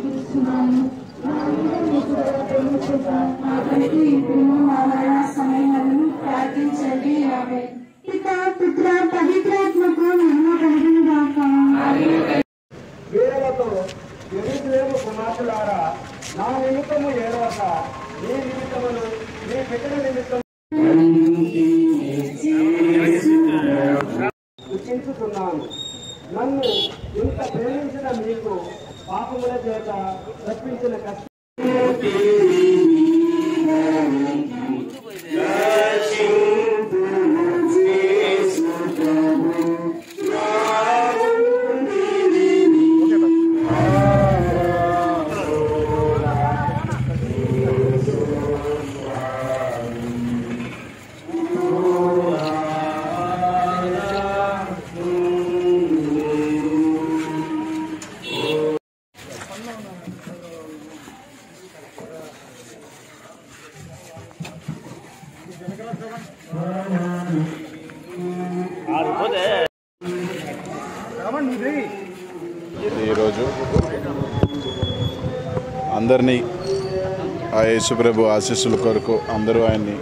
సమర్పిస్తున్నాను నా మీద మీకు ప్రేమించుట మా కొరకు ఇప్పుడు మా మరణ సమయంలో ప్రార్థించండి ఆమె పిత పుత్ర పవిత్రాత్మకు మహిమ కలిగిన గాక వీరులతో ఎరుసలేము కుమార్తెలారా నా నిమిత్తము ఏడవక నీ నిమిత్తమును నీ బిడ్డల నిమిత్తం దుఃఖించుతున్నాను నన్ను ఇంత ప్రేమించిన మీకు పాపముల చేత తప్పించిన కష్టం ఈరోజు అందరినీ ఆ యేసుప్రభు ఆశీస్సుల కొరకు అందరూ ఆయన్ని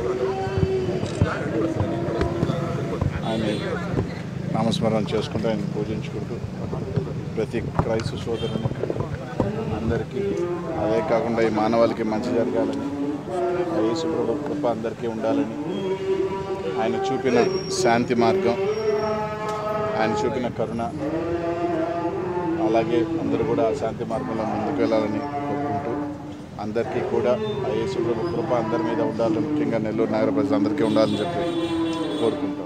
ఆయన్ని నామస్మరణ చేసుకుంటూ ఆయన పూజించుకుంటూ ప్రతి క్రైస్తవ సోదరునికి అందరికీ అదే కాకుండా ఈ మానవాళికి మంచి జరగాలని ఆ యేసుప్రభు కృప అందరికీ ఉండాలని ఆయన చూపిన శాంతి మార్గం ఆయన చూపిన కరుణ అలాగే అందరూ కూడా ఆ శాంతి మార్గంలో ముందుకు వెళ్ళాలని కోరుకుంటూ అందరికీ కూడా ఆ యేసు ప్రభు కృప అందరి మీద ఉండాలని ముఖ్యంగా నెల్లూరు నగర ప్రజలందరికీ ఉండాలని చెప్పి కోరుకుంటాం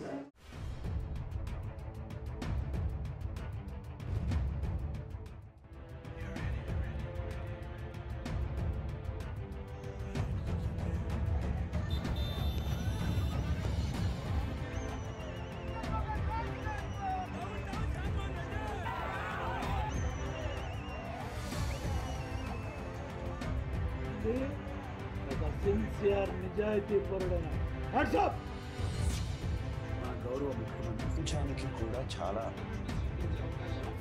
ఒక సిన్సియర్ నిజాయితీ పరుడైన వాట్సాప్ మా గౌరవ ముఖ్యమంత్రి ప్రపంచానికి కూడా చాలా